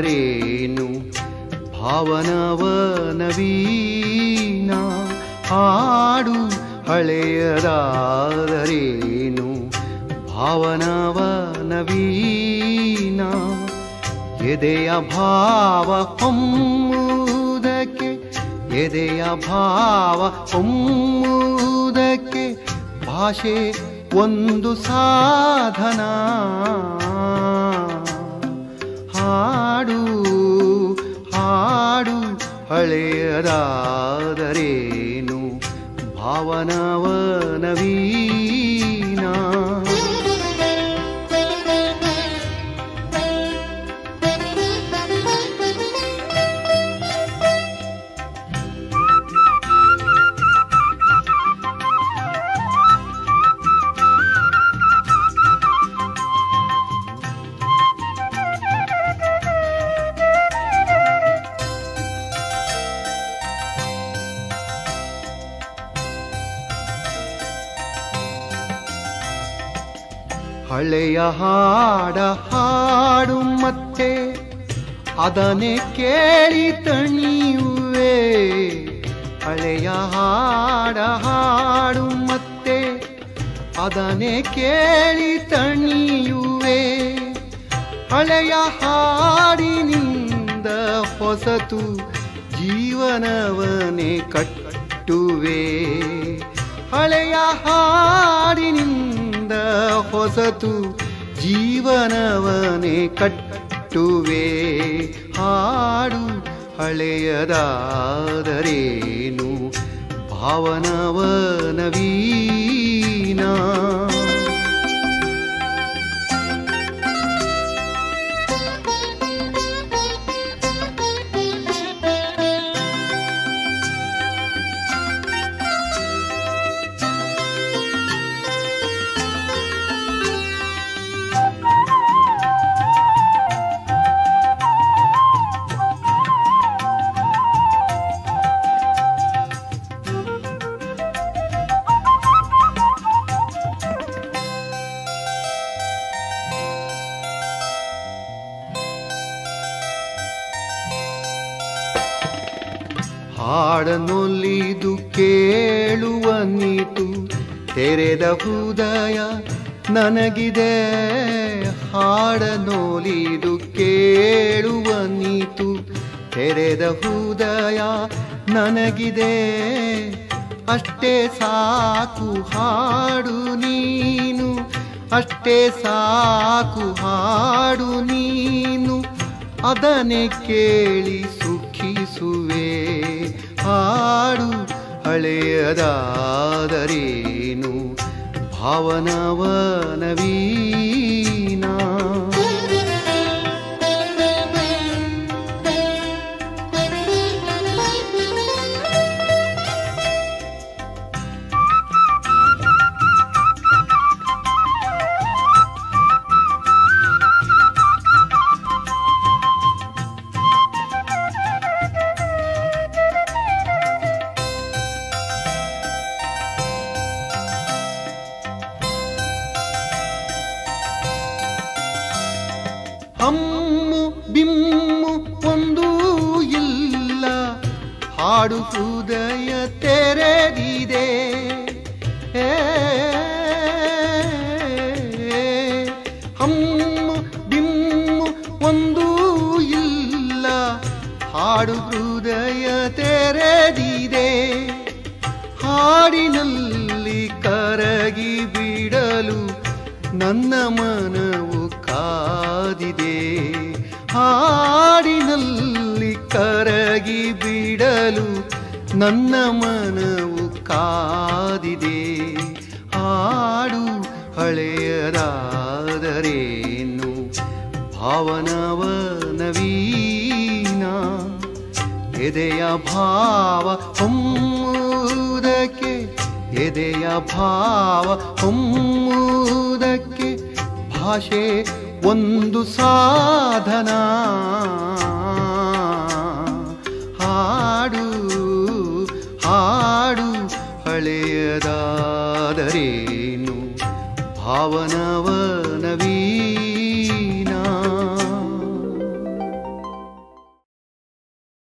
ಹಳೆಯದಾದರೇನು ಭಾವನವ ನವೀನ ಹಾಡು ಹಳೆಯದಾದರೇನು ಭಾವನವ ನವೀನ ಎದೆಯ ಭಾವ ಹೊಮ್ಮುವುದಕ್ಕೆ ಎದೆಯ ಭಾವ ಹೊಮ್ಮುವುದಕ್ಕೆ ಭಾಷೆ ಒಂದು ಸಾಧನ ಹಾಡು ಹಾಡು ಹಳೆಯದಾದರೇನು ಭಾವನವ ನವೀನ ಹಳೆಯ ಹಾಡ ಹಾಡು ಮತ್ತೆ ಅದನ್ನೇ ಕೇಳಿ ತಣಿಯುವೆ ಹಳೆಯ ಹಾಡ ಹಾಡು ಮತ್ತೆ ಅದನ್ನೇ ಕೇಳಿ ತಣಿಯುವೆ ಹಳೆಯ ಹಾಡಿನಿಂದ ಹೊಸತು ಜೀವನವನೇ ಕಟ್ಟುವೆ ಹಳೆಯ ಹಾಡಿನಿಂದ ಹೊಸತು ಜೀವನವನೇ ಕಟ್ಟುವೆ ಹಾಡು ಹಳೆಯದಾದರೇನು ಭಾವನವ ನವೀನ ಹಾಡನೊಲಿದು ಕೇಳುವ ನೀತು ತೆರೆದ ಹೃದಯ ನನಗಿದೆ ಹಾಡನೊಲಿದು ಕೇಳುವ ನೀತು ತೆರೆದ ಹೃದಯ ನನಗಿದೆ ಅಷ್ಟೇ ಸಾಕು ಹಾಡು ನೀನು ಅಷ್ಟೇ ಸಾಕು ಹಾಡು ನೀನು ಅದನ್ನೇ ಕೇಳಿ ಸುಖಿಸುವೆ ಹಾಡು ಹಳೆಯದಾದರೇನು ಭಾವನವ ನವೀನ ಹಮ್ಮು ಬಿಮ್ಮು ಒಂದೂ ಇಲ್ಲ ಹಾಡು ಹೃದಯ ತೆರೆದಿದೆ ಏ, ಹಮ್ಮು ಬಿಮ್ಮು ಒಂದೂ ಇಲ್ಲ ಹಾಡು ಹೃದಯ ತೆರೆದಿದೆ ಹಾಡಿನಲ್ಲಿ ಕರಗಿ ಬಿಡಲು ನನ್ನ ಮನವು ಕಾದಿದೆ ಹಾಡಿನಲ್ಲಿ ಕರಗಿ ಬಿಡಲು ನನ್ನ ಮನವು ಕಾದಿದೆ ಹಾಡು ಹಳೆಯದಾದರೇನು ಭಾವನವ ನವೀನ ಎದೆಯ ಭಾವ ಹೊಮ್ಮುವುದಕ್ಕೆ ಎದೆಯ ಭಾವ ಹೊಮ್ಮುವುದಕ್ಕೆ ಭಾಷೆ ಒಂದು ಸಾಧನ ಹಾಡು ಹಾಡು ಹಳೆಯದಾದರೇನು ಭಾವನವ ನವೀನ